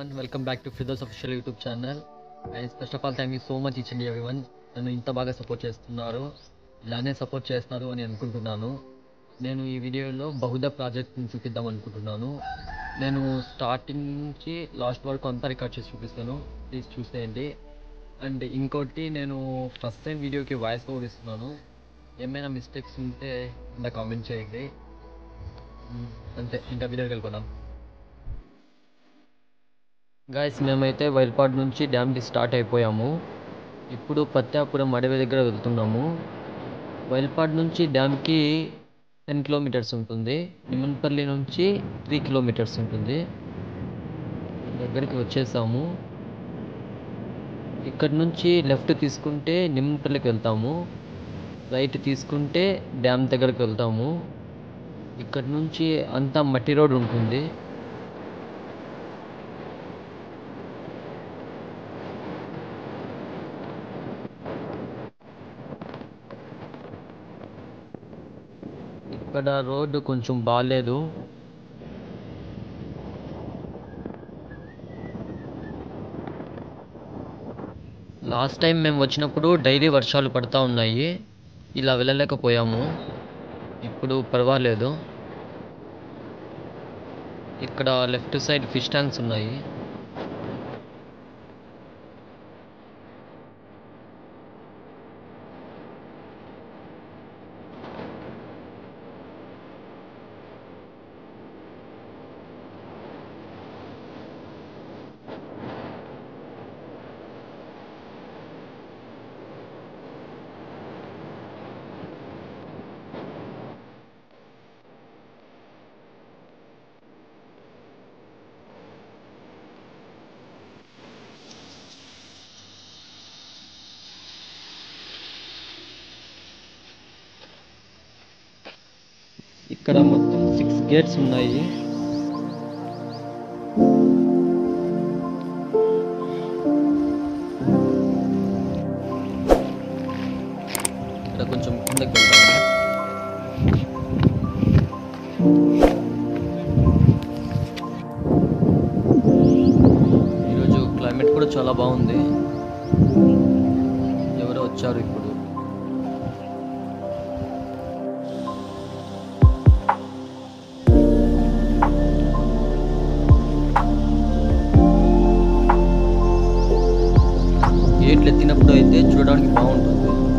everyone, welcome back to Fidos official YouTube channel. And first of all, thank you so much each and everyone. నన్ను ఇంత బాగా support చేస్తున్నారు ఇలానే support చేస్తున్నారు అని అనుకుంటున్నాను నేను ఈ వీడియోలో బహుదా ప్రాజెక్ట్ని చూపిద్దాం అనుకుంటున్నాను నేను స్టార్టింగ్ నుంచి లాస్ట్ వరకు అంతా రికార్డ్ చేసి చూపిస్తాను ప్లీజ్ చూసేయండి అండ్ ఇంకోటి నేను ఫస్ట్ టైం వీడియోకి వాయిస్ ఓవర్ ఇస్తున్నాను ఏమైనా మిస్టేక్స్ ఉంటే కింద కామెంట్ చేయండి మ్, అంతే ఇంకా వీడియోకి వెళ్ళిపోదాం గాయస్ మేమైతే వైల్పాడ్ నుంచి డ్యామ్కి స్టార్ట్ అయిపోయాము ఇప్పుడు పత్యాపురం అడవి దగ్గర వెళ్తున్నాము వైల్పాడ్ నుంచి డ్యామ్కి టెన్ కిలోమీటర్స్ ఉంటుంది నిమ్మన్పల్లి నుంచి త్రీ కిలోమీటర్స్ ఉంటుంది దగ్గరికి వచ్చేసాము ఇక్కడ నుంచి లెఫ్ట్ తీసుకుంటే నిమ్మన్పల్లికి వెళ్తాము రైట్ తీసుకుంటే డ్యామ్ దగ్గరికి వెళ్తాము ఇక్కడ నుంచి అంతా మట్టి రోడ్ ఉంటుంది ఇక్కడ రోడ్డు కొంచెం బాగాలేదు లాస్ట్ టైం మేము వచ్చినప్పుడు డైలీ వర్షాలు పడతా ఉన్నాయి ఇలా వెళ్ళలేకపోయాము ఇప్పుడు పర్వాలేదు ఇక్కడ లెఫ్ట్ సైడ్ ఫిష్ ట్యాంక్స్ ఉన్నాయి ఇక్కడ మొత్తం సిక్స్ గేట్స్ ఉన్నాయి ఇక్కడ కొంచెం కిందకి వెళ్తాము ఈరోజు క్లైమేట్ కూడా చాలా బాగుంది ఎవరో వచ్చారు ఇప్పుడు గేట్లు ఎత్తినప్పుడు అయితే చూడడానికి బాగుంటుంది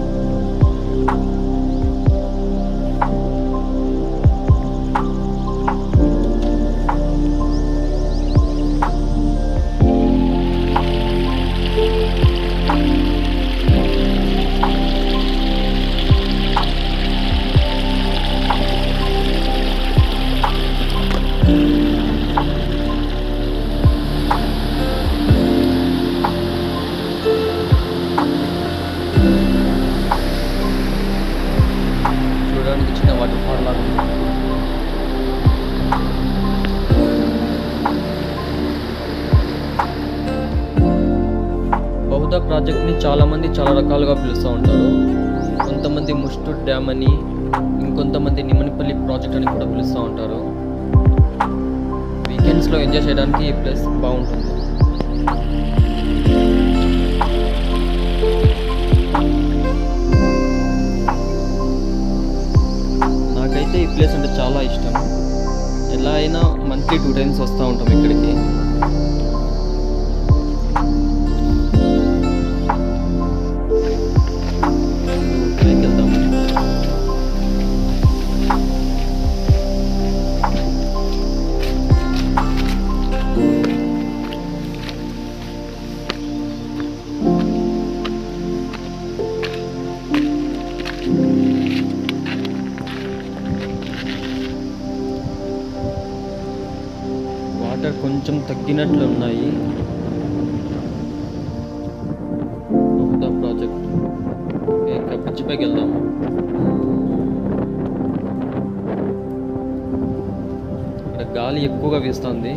చూడడానికి చిన్న వాటర్ ఫాల్ లాగా ఉంది బహుదా ప్రాజెక్ట్ని చాలామంది చాలా రకాలుగా పిలుస్తూ ఉంటారు కొంతమంది ముస్టూర్ డ్యామ్ అని ఇంకొంతమంది నిమ్మనిపల్లి ప్రాజెక్ట్ అని కూడా పిలుస్తూ ఉంటారు వీకెండ్స్లో ఎంజాయ్ చేయడానికి ఈ ప్లేస్ బాగుంటుంది నాకైతే ఈ ప్లేస్ అంటే చాలా ఇష్టం ఎలా అయినా మంత్లీ టూ టైమ్స్ వస్తూ ఉంటాం ఇక్కడికి పైకి వెళ్దాము వాటర్ కొంచెం తగ్గినట్లు ఉన్నాయి బహుదా ప్రాజెక్ట్ ఓకే, ఇంకా పిచ్చి పైకి వెళ్దాం ఇక్కడ గాలి ఎక్కువగా వీస్తుంది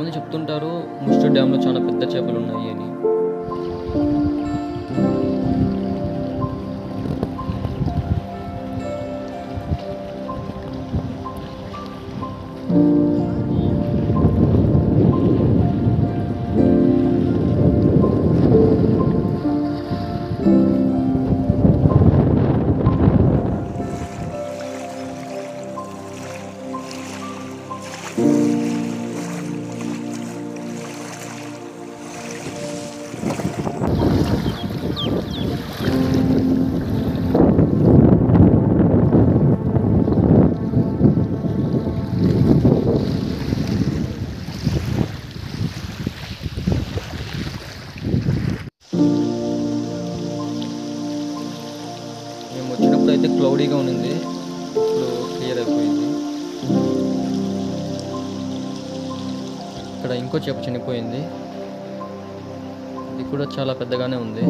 చాలామంది చెప్తుంటారు ముస్టర్ డ్యామ్లో చాలా పెద్ద చేపలు ఉన్నాయి అని మేము వచ్చినప్పుడు అయితే క్లౌడీగా ఉన్నింది ఇప్పుడు క్లియర్ అయిపోయింది ఇక్కడ ఇంకో చేప చనిపోయింది ఇది కూడా చాలా పెద్దగానే ఉంది